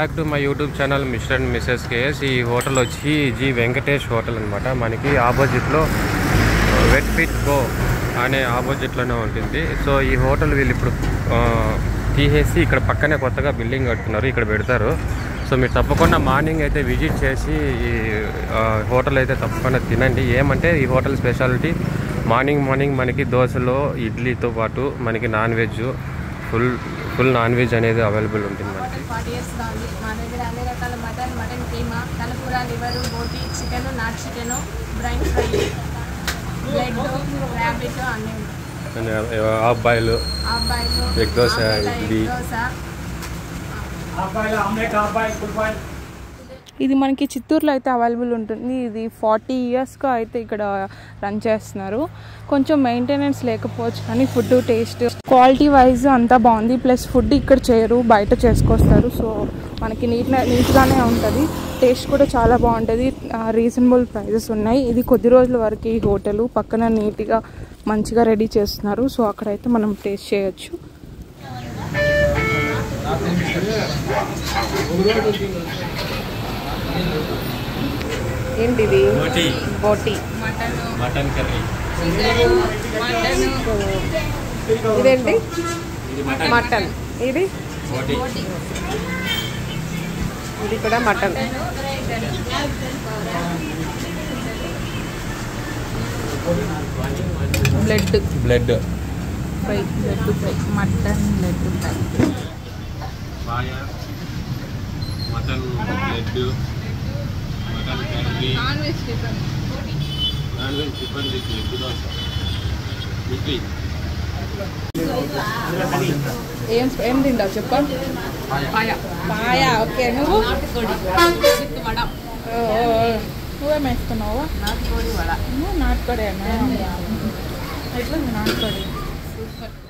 Back to my YouTube channel mister and missus KS ఈ hotel వచ్చి G Venkatesh hotel అనమాట మనకి ఆపోజిట్లో వెట్ ఫిట్ గో అనే ఆపోజిట్లోనే ఉంటుంది సో ఈ హోటల్ వీళ్ళు ఇప్పుడు ఆ, తీసేసి ఇక్కడ పక్కనే కొత్తగా బిల్డింగ్ కడుతున్నారు ఇక్కడ పెడతారు సో మీరు తప్పకుండా మార్నింగ్ అయితే విజిట్ చేసి ఈ ఆ, హోటల్ అయితే తప్పకుండా తినండి ఏమంటే ఈ హోటల్ స్పెషాలిటీ మార్నింగ్ మార్నింగ్ మనకి దోశలో ఇడ్లీతో పాటు మనకి non veg full full non veg అనేది అవైలబుల్ ఉంటుంది మనకి ఫార్టీ ఇయర్స్గా ఉంది మా దగ్గర అన్ని రకాల మటన్ మటన్ కీమా తలకూర లివరు బోటి చికెన్ నాట్ chicken brain fry blood rabbit అన్నీ ఉన్నాయి హాఫ్ బాయిల్ అబ్బాయిలు egg dosa, omelette, idli. Egg dosa ఇది మనకి చిత్తూరులో అయితే అవైలబుల్ ఉంటుంది ఇది ఫార్టీ ఇయర్స్గా అయితే ఇక్కడ రన్ చేస్తున్నారు కొంచెం మెయింటెనెన్స్ లేకపోవచ్చు కానీ ఫుడ్ టేస్ట్ క్వాలిటీ వైజ్ అంతా బాగుంది ప్లస్ ఫుడ్ ఇక్కడ చేయరు బయట చేసుకొస్తారు సో మనకి నీట్ నీట్గానే ఉంటుంది టేస్ట్ కూడా చాలా బాగుంటుంది రీజనబుల్ ప్రైజెస్ ఉన్నాయి ఇది కొద్ది రోజుల వరకు ఈ హోటల్ పక్కన నీట్గా మంచిగా రెడీ చేస్తున్నారు సో అక్కడైతే మనం టేస్ట్ చేయొచ్చు ఏంటిది బోటి మటన్ కర్రీ ఇదేంటి మటన్ ఇది ఇది కూడా mutton blood blood fry blood fry mutton blood fry paya mutton blood mutton curry non veg chicken non veg chicken with egg dosa idli ఏం ఏం తింటావు చెప్పు పాయ పాయ ఓకే నువ్వు ఓ, ఓ, ఓ. నువ్వేం వేసుకున్నావు నాటుకోడి వడ నువ్వు నాటుకోడేనా ఎట్లా నాటుకోడి